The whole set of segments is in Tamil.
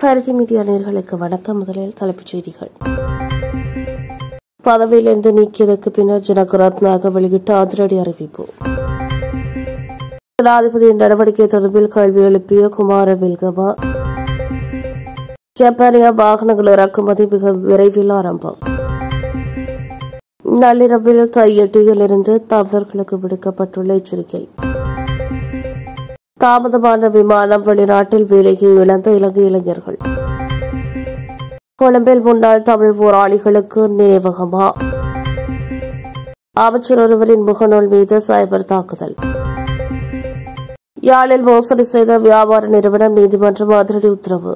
பாரதி மீடியா நேர்களுக்கு வணக்கம் முதலில் தலைப்புச் செய்திகள் பதவியிலிருந்து நீக்கியதற்கு பின்னர் ஜனக ரத்னாக வெளியிட்ட அதிரடி அறிவிப்பு ஜனாதிபதியின் நடவடிக்கை தொடர்பில் கேள்வி எழுப்பிய குமார வெல்கமா ஜப்பானிய வாகனங்கள் இறக்குமதி மிக விரைவில் ஆரம்பம் நள்ளிரவில் தையட்டியில் இருந்து தமிழர்களுக்கு விடுக்கப்பட்டுள்ள எச்சரிக்கை தாமதமான விமானம் வெளிநாட்டில் வேலையை இழந்த இலங்கை இளைஞர்கள் கொழும்பில் முன்னாள் தமிழ் போராளிகளுக்கு நினைவகமா அமைச்சர் ஒருவரின் முகநூல் மீது சைபர் தாக்குதல் யாழில் மோசடி செய்த வியாபார நிறுவனம் நீதிமன்றம் அதிரடி உத்தரவு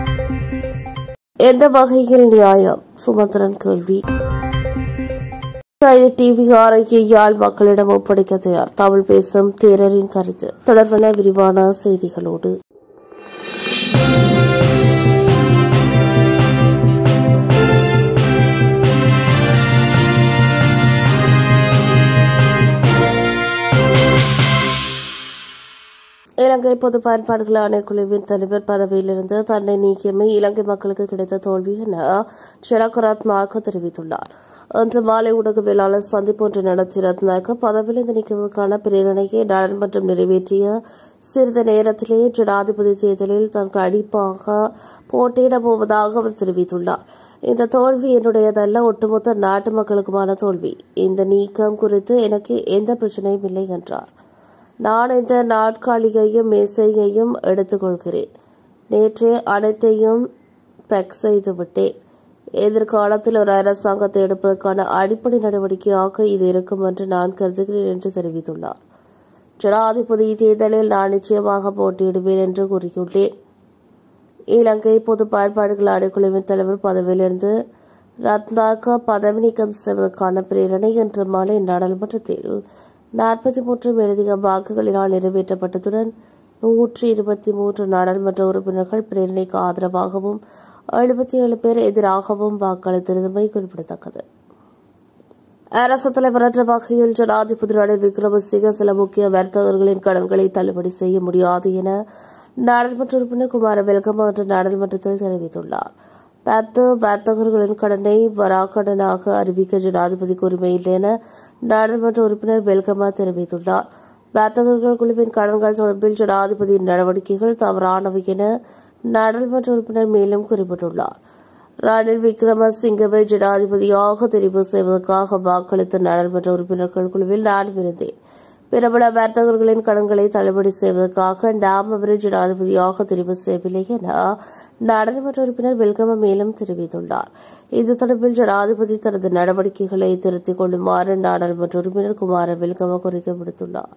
எந்த வகையில் நியாயம் சுமந்திரன் கேள்வி டிவி ஆரோக்கிய யாழ் மக்களிடம் ஒப்படைக்க தயார் தமிழ் பேசும் தேரரின் கருத்து தொடர்பான விரிவான செய்திகளோடு இலங்கை பொது பயன்பாடுகள் ஆணைக்குழுவின் தலைவர் பதவியிலிருந்து தன்னை நீக்கியமை இலங்கை மக்களுக்கு கிடைத்த தோல்வி என ஜனக ரத்நாயக்க தெரிவித்துள்ளார் இன்று மாலை ஊடகவியலாளர் சந்திப்பு ஒன்று நடத்திய ரத்நாயக்க பதவியிலிருந்து நீக்குவதற்கான பிரேரணையை நாடாளுமன்றம் நிறைவேற்றிய சிறிது நேரத்திலேயே ஜனாதிபதி தேர்தலில் தன் கடிப்பாக போட்டியிடப் போவதாக அவர் தெரிவித்துள்ளார் இந்த தோல்வி என்னுடையதல்ல ஒட்டுமொத்த நாட்டு மக்களுக்குமான தோல்வி இந்த நீக்கம் குறித்து எனக்கு எந்த பிரச்சனையும் இல்லை என்றார் நான் இந்த நாட்காலியையும் மேசையையும் எடுத்துக்கொள்கிறேன் நேற்றே அனைத்தையும் பெக் செய்துவிட்டேன் எதிர்காலத்தில் ஒரு அரசாங்கத்தை எடுப்பதற்கான அடிப்படை நடவடிக்கையாக இது இருக்கும் என்று நான் கருதுகிறேன் என்று தெரிவித்துள்ளார் ஜனாதிபதி தேர்தலில் நான் நிச்சயமாக போட்டியிடுவேன் என்று கூறியுள்ளேன் இலங்கை பொது பயன்பாடுகள் ஆணைக்குழுவின் தலைவர் பதவியிலிருந்து ரத்னாக பதவி நீக்கம் செய்வதற்கான பிரேரணை இன்று மாலை நாடாளுமன்றத்தில் நாற்பத்தி மூன்று மேலதிக வாக்குகளினால் நிறைவேற்றப்பட்டதுடன் நூற்றி இருபத்தி மூன்று நாடாளுமன்ற உறுப்பினர்கள் பிரேரணைக்கு ஆதரவாகவும் எழுபத்தி ஏழு பேர் எதிராகவும் வாக்களித்திருந்தமை குறிப்பிடத்தக்கது அரசு தலைவர் என்ற வகையில் ஜனாதிபதி ரணில் விக்ரமசிங்க சில முக்கிய வர்த்தகர்களின் கடன்களை தள்ளுபடி செய்ய முடியாது என நாடாளுமன்ற உறுப்பினர் குமார வெல்கமா என்ற நாடாளுமன்றத்தில் தெரிவித்துள்ளார் பத்து வர்த்தகர்களின் கடனை வராக்கடனாக அறிவிக்க ஜனாதிபதிக்கு உரிமை இல்லை என நாடாளுமன்ற உறுப்பினர் வெல்கமா தெரிவித்துள்ளார் வர்த்தகர்கள் குழுவின் கடன்கள் தொடர்பில் ஜனாதிபதியின் நடவடிக்கைகள் தவறானவை என நாடாளுமன்ற உறுப்பினர் மேலும் குறிப்பிட்டுள்ளார் ரணில் விக்ரமசிங்கவை ஜனாதிபதியாக தெரிவு செய்வதற்காக வாக்களித்த நாடாளுமன்ற உறுப்பினர்கள் குழுவில் நானும் இருந்தேன் பிரபல வர்த்தகர்களின் கடன்களை தள்ளுபடி செய்வதற்காக நாம் அவரை ஜனாதிபதியாக தெரிவு செய்யவில்லை என நாடாளுமன்ற உறுப்பினர் வெல்கம மேலும் தெரிவித்துள்ளார் இது தொடர்பில் ஜனாதிபதி தனது நடவடிக்கைகளை திருத்திக் கொள்ளுமாறு நாடாளுமன்ற உறுப்பினர் குமார வெல்கம கோரிக்கை விடுத்துள்ளார்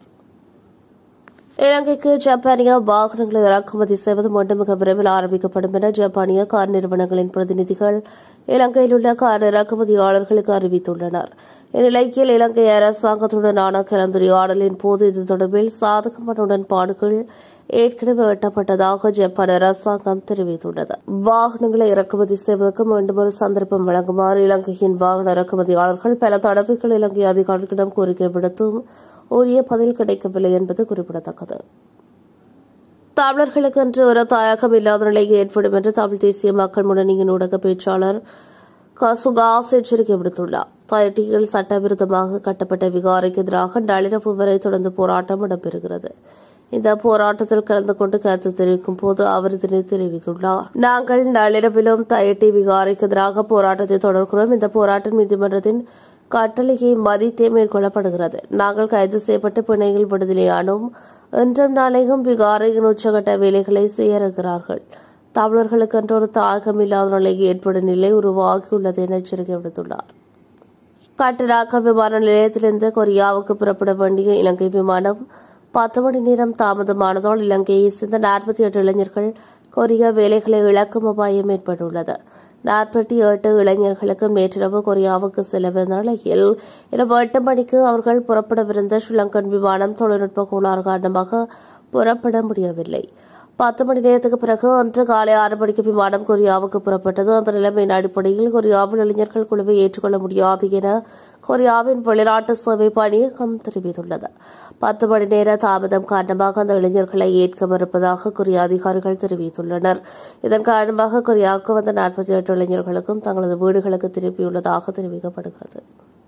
இலங்கைக்கு ஜப்பானிய வாகனங்களை இறக்குமதி செய்வது மீண்டும் மிக விரைவில் ஆரம்பிக்கப்படும் என ஜப்பானிய கார் நிறுவனங்களின் பிரதிநிதிகள் இலங்கையில் உள்ள கார் இறக்குமதியாளர்களுக்கு அறிவித்துள்ளனர் இந்நிலையில் இலங்கை அரசாங்கத்துடனான கலந்துரையாடலின் போது இது தொடர்பில் சாதகமான உடன்பாடுகள் ஏற்கனவே எட்டப்பட்டதாக ஜப்பான் அரசாங்கம் தெரிவித்துள்ளது வாகனங்களை இறக்குமதி செய்வதற்கு மீண்டும் ஒரு சந்தர்ப்பம் வழங்குமாறு இலங்கையின் வாகன இறக்குமதியாளர்கள் பல தடவைகள் இலங்கை அதிகாரிகளிடம் கோரிக்கை விடுத்தும் உரிய பதில் கிடைக்கவில்லை என்பது குறிப்பிடத்தக்கது தமிழர்களுக்கு என்று ஒரு தாயகம் இல்லாத நிலை ஏற்படும் என்று தமிழ் தேசிய மக்கள் முன்னணியின் ஊடக பேச்சாளர் சுகாஸ் எச்சரிக்கை விடுத்துள்ளார் தயட்டியில் சட்டவிரோதமாக கட்டப்பட்ட விகாரைக்கு எதிராக நள்ளிரவு வரை தொடர்ந்து போராட்டம் இடம்பெறுகிறது இந்த போராட்டத்தில் கலந்து கொண்டு கருத்து தெரிவிக்கும் போது அவர் இதனை தெரிவித்துள்ளார் நாங்கள் நள்ளிரவிலும் தயட்டி விகாரைக்கு எதிராக போராட்டத்தை தொடர்கிறோம் இந்த போராட்டம் நீதிமன்றத்தின் கட்டளையை மதித்தே மேற்கொள்ளப்படுகிறது நாங்கள் கைது செய்யப்பட்டு பிணையில் விடுதலையானோம் இன்றும் நாளையும் விகாரையின் உச்சகட்ட வேலைகளை செய்ய இருக்கிறார்கள் தமிழர்களுக்கு என்று ஒரு தாயகம் இல்லாத நிலை ஏற்படும் நிலை உருவாகியுள்ளது என எச்சரிக்கை விடுத்துள்ளார் கட்டடாக்க விமான நிலையத்திலிருந்து கொரியாவுக்கு புறப்பட வேண்டிய இலங்கை விமானம் பத்து மணி நேரம் தாமதமானதால் இலங்கையை சேர்ந்த நாற்பத்தி எட்டு இளைஞர்கள் கொரியா வேலைகளை இழக்கும் அபாயம் ஏற்பட்டுள்ளது நாற்பத்தி எட்டு இளைஞர்களுக்கு நேற்றிரவு கொரியாவுக்கு செல்லவிருந்த நிலையில் இரவு எட்டு மணிக்கு அவர்கள் புறப்படவிருந்த ஸ்ரீலங்கன் விமானம் தொழில்நுட்ப கோளாறு காரணமாக புறப்பட முடியவில்லை பத்து மணி நேரத்துக்கு பிறகு அன்று காலை ஆறு மணிக்கு விமானம் கொரியாவுக்கு புறப்பட்டது அந்த நிலைமையின் அடிப்படையில் கொரியாவில் இளைஞர்கள் குழுவை ஏற்றுக்கொள்ள முடியாது என கொரியாவின் வெளிநாட்டு சேவை பணியகம் தெரிவித்துள்ளது பத்து மணி நேர தாமதம் காரணமாக அந்த இளைஞர்களை ஏற்க மறுப்பதாக கொரிய அதிகாரிகள் தெரிவித்துள்ளனர் இதன் காரணமாக கொரியாவுக்கு வந்த நாற்பத்தி எட்டு இளைஞர்களுக்கும் தங்களது வீடுகளுக்கு திருப்பியுள்ளதாக தெரிவிக்கப்படுகிறது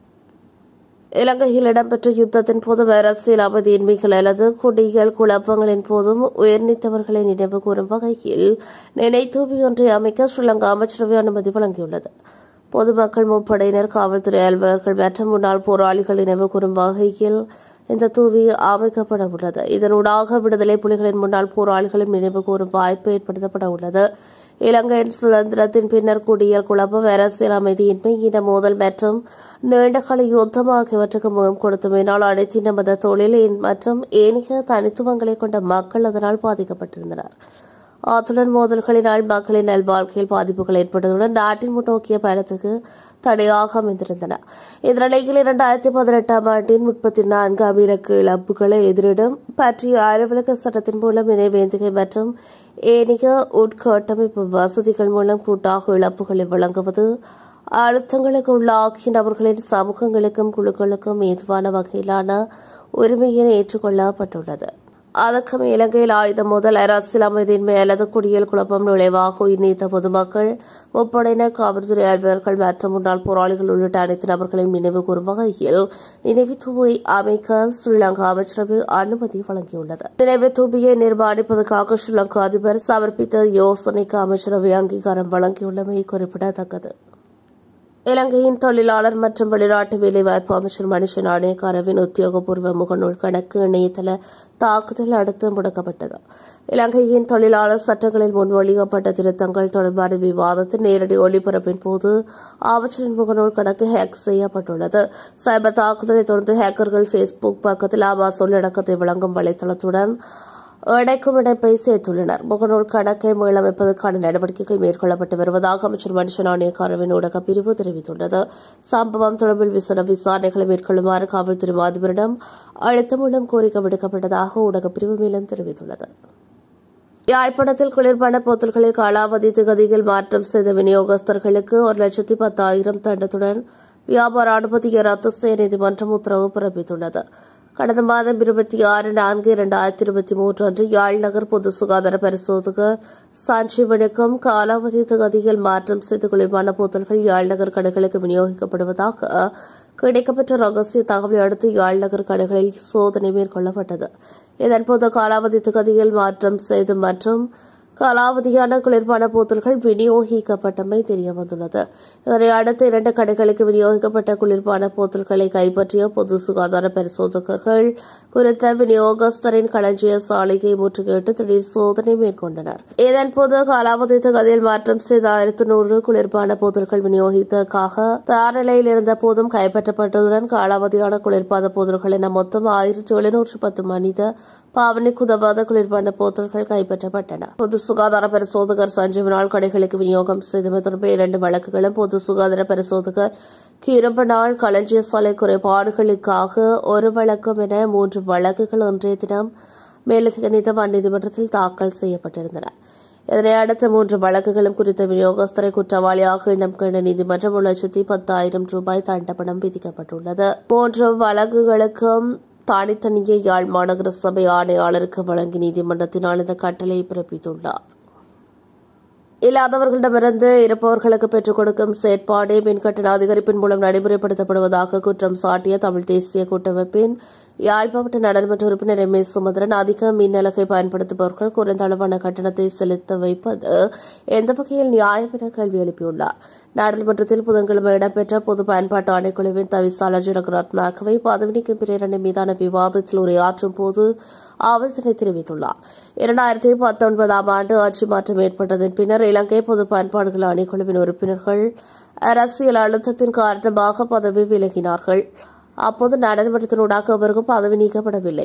இலங்கையில் இடம்பெற்ற யுத்தத்தின் போதும் அரசியல் அமைதியின்மைகள் அல்லது குடிகள் குழப்பங்களின் போதும் உயர்நீத்தவர்களை நினைவு கூறும் வகையில் நினைத்தூபி ஒன்றை அமைக்க ஸ்ரீலங்கா அமைச்சரவை அனுமதி வழங்கியுள்ளது பொதுமக்கள் முப்படையினர் காவல்துறை அலுவலர்கள் மற்றும் முன்னாள் போராளிகள் நினைவு கூறும் வகையில் இந்த தூவி அமைக்கப்பட உள்ளது இதனூடாக விடுதலை புலிகளின் முன்னாள் போராளிகளும் நினைவு கூறும் வாய்ப்பு ஏற்படுத்தப்பட உள்ளது இலங்கையின் சுதந்திரத்தின் பின்னர் குடியல் குழப்பம் அரசியல் அமைதியின்மை இன மோதல் மற்றும் நீண்டகால யுத்தம் ஆகியவற்றுக்கு முகம் கொடுத்தமையினால் அனைத்தின மத தொழில் மற்றும் ஏனைய தனித்துவங்களை கொண்ட மக்கள் அதனால் பாதிக்கப்பட்டிருந்தனர் அத்துடன் மோதல்களினால் மக்களின் நல்வாழ்க்கையில் பாதிப்புகள் ஏற்பட்டதுடன் நாட்டின் முன்னோக்கிய பயணத்துக்கு தடையாக அமைந்திருந்தன இதனிடையில் இரண்டாயிரத்தி பதினெட்டாம் ஆண்டின் முப்பத்தி நான்காம் இலக்கு இழப்புகளை எதிரிடும் பற்றிய அலுவலக சட்டத்தின் மூலம் நினைவேந்திகை மற்றும் ஏனைய உட்கட்டமைப்பு வசதிகள் மூலம் கூட்டாக இழப்புகளை வழங்குவது அழுத்தங்களுக்கு உள்ளாகிய நபர்களின் சமூகங்களுக்கும் குழுக்களுக்கும் ஏதுவான வகையிலான உரிமையை ஏற்றுக்கொள்ளப்பட்டுள்ளது அதற்கும் இலங்கையில் ஆயுதம் முதல் அரசியல் அமைதியின்மை அல்லது குடியல் குழப்பம் நுழைவாக உயிர் நீத்த பொதுமக்கள் முப்படையினர் காவல்துறை அலுவலர்கள் மற்றும் முன்னாள் போராளிகள் உள்ளிட்ட அனைத்து நபர்களையும் நினைவு கூறும் வகையில் நினைவு தூபை அமைக்க ஸ்ரீலங்கா அமைச்சரவை அனுமதி வழங்கியுள்ளது நினைவு தூபியை நிர்மாணிப்பதற்காக ஸ்ரீலங்கா அதிபர் சமர்ப்பித்த யோசனைக்கு அமைச்சரவை அங்கீகாரம் வழங்கியுள்ளமை குறிப்பிடத்தக்கது இலங்கையின் தொழிலாளர் மற்றும் வெளிநாட்டு வேலைவாய்ப்பு அமைச்சர் மனுஷ நாணயக்காரவின் உத்தியோகபூர்வ முகநூல் கணக்கு இணையதள தாக்குதல் அடுத்து முடக்கப்பட்டது இலங்கையின் தொழிலாளர் சட்டங்களில் முன்மொழியப்பட்ட திருத்தங்கள் தொடர்பான விவாதத்தில் நேரடி ஒளிபரப்பின் போது அமைச்சரின் முகநூல் கணக்கு ஹேக் செய்யப்பட்டுள்ளது சைபர் தாக்குதலை தொடர்ந்து ஹேக்கர்கள் பேஸ்புக் பக்கத்தில் ஆபாஸ் உள்ளடக்கத்தை வழங்கும் வலைதளத்துடன் இடைக்கும் இணைப்பை சேர்த்துள்ளனர் முகநூல் கணக்கை மீளமைப்பதற்கான நடவடிக்கைகள் மேற்கொள்ளப்பட்டு வருவதாக அமைச்சர் மனுஷன் ஆணையக்காரவின் ஊடக பிரிவு தெரிவித்துள்ளது சம்பவம் தொடர்பில் விசன விசாரணைகளை மேற்கொள்ளுமாறு காவல்துறை மாதிபரிடம் அழுத்தம் மூலம் கோரிக்கை விடுக்கப்பட்டதாக ஊடகப் பிரிவு மேலும் தெரிவித்துள்ளது யாழ்ப்பாணத்தில் குளிர்பான போத்தல்களில் காலாவதி திகதியில் மாற்றம் செய்த விநியோகஸ்தர்களுக்கு ஒரு லட்சத்தி பத்தாயிரம் தண்டத்துடன் வியாபார அனுமதியை ரத்து செய்ய நீதிமன்றம் உத்தரவு பிறப்பித்துள்ளது கடந்த மாதம் இருபத்தி ஆறு நான்கு இரண்டாயிரத்தி இருபத்தி மூன்று அன்று யாழ் நகர் பொது சுகாதார பரிசோதகர் சஞ்சீவனுக்கும் காலாவதி தொகுதியில் மாற்றம் செய்து குளிர்பான போத்தல்கள் யாழ் நகர் கடைகளுக்கு விநியோகிக்கப்படுவதாக கிடைக்கப்பட்ட ரகசிய தகவலை அடுத்து யாழ் நகர் கடைகளில் சோதனை மேற்கொள்ளப்பட்டது இதன்போது காலாவதி தொகுதியில் மாற்றம் செய்து மற்றும் காலாவதியான குளிர்பான போத்தல்கள் விநியோகிக்கப்பட்டமை தெரியவந்துள்ளது இதனை அடுத்து இரண்டு கடைகளுக்கு விநியோகிக்கப்பட்ட குளிர்பான போத்தல்களை கைப்பற்றிய பொது சுகாதார பரிசோதகர்கள் குறித்த விநியோகஸ்தரின் களஞ்சிய சாலையை முற்றுகையிட்டு திடீர் சோதனை மேற்கொண்டனர் இதன்போது காலாவதி தொகுதியில் மாற்றம் செய்த ஆயிரத்து நூறு குளிர்பான போத்தல்கள் விநியோகித்ததற்காக தயார் நிலையில் இருந்த போதும் கைப்பற்றப்பட்டதுடன் காலாவதியான குளிர்பான போத்தல்கள் என மொத்தம் ஆயிரத்து எழுநூற்று பத்து மனித பாவனைக்கு உதவாத குளிர்பான போத்தல்கள் கைப்பற்றப்பட்டன பொது சுகாதார பரிசோதகர் சஞ்சீவனால் கடைகளுக்கு விநியோகம் செய்தமை தொடர்பில் இரண்டு வழக்குகளும் பொது சுகாதார பரிசோதகர் கீரப்பனால் களஞ்சிய சாலை குறைபாடுகளுக்காக ஒரு வழக்கம் என மூன்று வழக்குகள் ஒன்றைய தினம் மேலதிக நீதவான் நீதிமன்றத்தில் தாக்கல் செய்யப்பட்டிருந்தன இதனை அடுத்த மூன்று வழக்குகளும் குறித்த விநியோகஸ்தரை குற்றவாளியாக இனம் கண்ட நீதிமன்றம் ஒரு லட்சத்தி பத்தாயிரம் ரூபாய் தண்டப்பணம் விதிக்கப்பட்டுள்ளது மூன்று வழக்குகளுக்கும் தனித்தனியே யாழ் மாநகர சபை ஆணையாளருக்கு வழங்கி நீதிமன்றத்தினால் இந்த கட்டளையை பிறப்பித்துள்ளார் இல்லாதவர்களிடமிருந்து இருப்பவர்களுக்கு பெற்றுக் கொடுக்கும் செயற்பாடே மின்கட்டண அதிகரிப்பின் மூலம் நடைமுறைப்படுத்தப்படுவதாக குற்றம் சாட்டிய தமிழ் தேசிய கூட்டமைப்பின் யாழ் மாவட்ட நாடாளுமன்ற உறுப்பினர் எம் ஏ சுமந்திரன் அதிக மின் அலகை பயன்படுத்துபவர்கள் குறைந்த அளவான கட்டணத்தை செலுத்த வைப்பது எந்த வகையில் நியாயம் என கேள்வி எழுப்பியுள்ளார் நாடாளுமன்றத்தில் புதன்கிழமை இடம்பெற்ற பொது பயன்பாட்டு ஆணைக்குழுவின் தவிசாளர் ஜனகராத் நாகவை பதவி நீக்கம் பிரேரணை மீதான விவாதத்தில் உரையாற்றும் போது அவர் இதனை தெரிவித்துள்ளார் இரண்டாயிரத்தி பத்தொன்பதாம் ஆண்டு ஆட்சி மாற்றம் ஏற்பட்டதன் பின்னர் இலங்கை பொது பயன்பாடுகள் ஆணைக்குழுவின் உறுப்பினர்கள் அரசியல் அழுத்தத்தின் காரணமாக பதவி விலகினார்கள் அப்போது நாடாளுமன்றத்தினூடாக அவருக்கும் பதவி நீக்கப்படவில்லை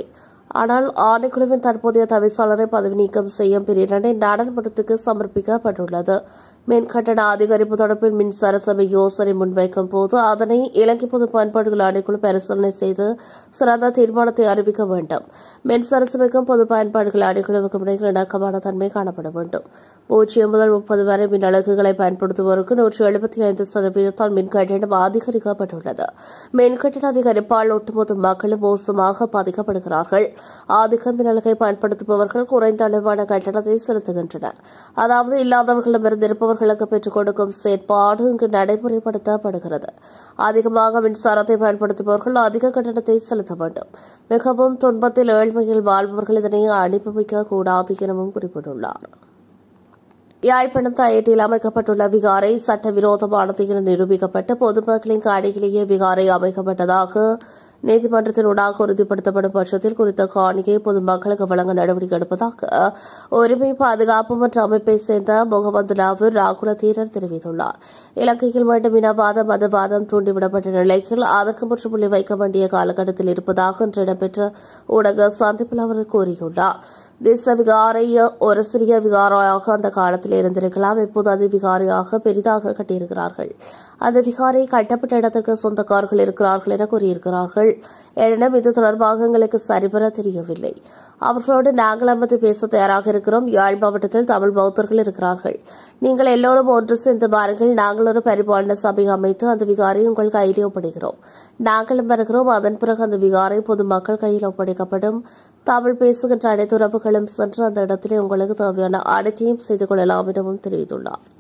ஆனால் ஆணைக்குழுவின் தற்போதைய தவிசாளரை பதவி நீக்கம் செய்யும் பிரேரணை நாடாளுமன்றத்துக்கு சமர்ப்பிக்கப்பட்டுள்ளது மின் கட்டண அதிகரிப்பு தொடர்பில் மின்சார சபை யோசனை முன்வைக்கும் போது அதனை இலங்கை பொது பயன்பாடுகள் ஆணைக்குழு பரிசீலனை செய்து சிறந்த தீர்மானத்தை அறிவிக்க வேண்டும் மின்சார சபைக்கும் பொது பயன்பாடுகள் ஆணைக்குழுவுக்கும் இடையில் இணக்கமான தன்மை காணப்பட வேண்டும் பூஜ்ஜியம் முதல் முப்பது வரை மின் அலகுகளை பயன்படுத்துவோருக்கு நூற்று எழுபத்தி ஐந்து சதவீதத்தால் மின் கட்டணம் அதிகரிக்கப்பட்டுள்ளது மின் கட்டண அதிகரிப்பால் ஒட்டுமொத்த மக்களும் மோசமாக பாதிக்கப்படுகிறார்கள் அதிக மின் அலகை பயன்படுத்துபவர்கள் குறைந்த அளவான கட்டணத்தை செலுத்துகின்றனர் அதாவது இல்லாதவர்களிடமிருந்து இருப்பவர்களுக்கு பெற்றுக் கொடுக்கும் செயற்பாடு இங்கு நடைமுறைப்படுத்தப்படுகிறது அதிகமாக மின்சாரத்தை பயன்படுத்துபவர்கள் அதிக கட்டணத்தை செலுத்த வேண்டும் மிகவும் துன்பத்தில் ஏழ்மையில் வாழ்பவர்கள் இதனை அனுபவிக்க கூடாது எனவும் குறிப்பிட்டுள்ளார் யாழ்ப்பாணம் தாயேட்டில் அமைக்கப்பட்டுள்ள விகாரை சட்டவிரோதமானது என நிரூபிக்கப்பட்டு பொதுமக்களின் காணியிலேயே விகாரை அமைக்கப்பட்டதாக நீதிமன்றத்தினூடாக உறுதிப்படுத்தப்படும் பட்சத்தில் குறித்த காணியை பொதுமக்களுக்கு வழங்க நடவடிக்கை எடுப்பதாக உரிமை பாதுகாப்பு மற்றும் அமைப்பை சேர்ந்த முகமது ராகுல தீரர் தெரிவித்துள்ளார் இலங்கையில் மீண்டும் இனவாதம் மதவாதம் தூண்டிவிடப்பட்ட நிலையில் அதற்கு முற்றுப்புள்ளி வைக்க வேண்டிய காலகட்டத்தில் இருப்பதாக இன்று இடம்பெற்ற ஊடக சந்திப்பில் அவர் கூறியுள்ளார் தேச விகாரை ஒரு சிறிய விகாரையாக அந்த காலத்தில் இருந்திருக்கலாம் இப்போது அது விகாரியாக பெரிதாக கட்டியிருக்கிறார்கள் அந்த விகாரை கட்டப்பட்ட இடத்துக்கு சொந்தக்காரர்கள் இருக்கிறார்கள் என கூறியிருக்கிறார்கள் எனினும் இது தொடர்பாக எங்களுக்கு சரிவர தெரியவில்லை அவர்களோடு நாங்கள் அமர்ந்து பேச தயாராக இருக்கிறோம் யாழ் மாவட்டத்தில் தமிழ் பௌத்தர்கள் இருக்கிறார்கள் நீங்கள் எல்லோரும் ஒன்று சேர்ந்து பாருங்கள் நாங்கள் ஒரு பரிபாலன சபை அமைத்து அந்த விகாரை உங்கள் கையிலே ஒப்படைக்கிறோம் நாங்களும் வருகிறோம் அதன் பிறகு அந்த விகாரை பொதுமக்கள் கையில் ஒப்படைக்கப்படும் தமிழ் பேசுகின்ற அனைத்து உறவுகளும் சென்று அந்த இடத்திலே உங்களுக்கு தேவையான அனைத்தையும் செய்து கொள்ளலாம் எனவும் தெரிவித்துள்ளார்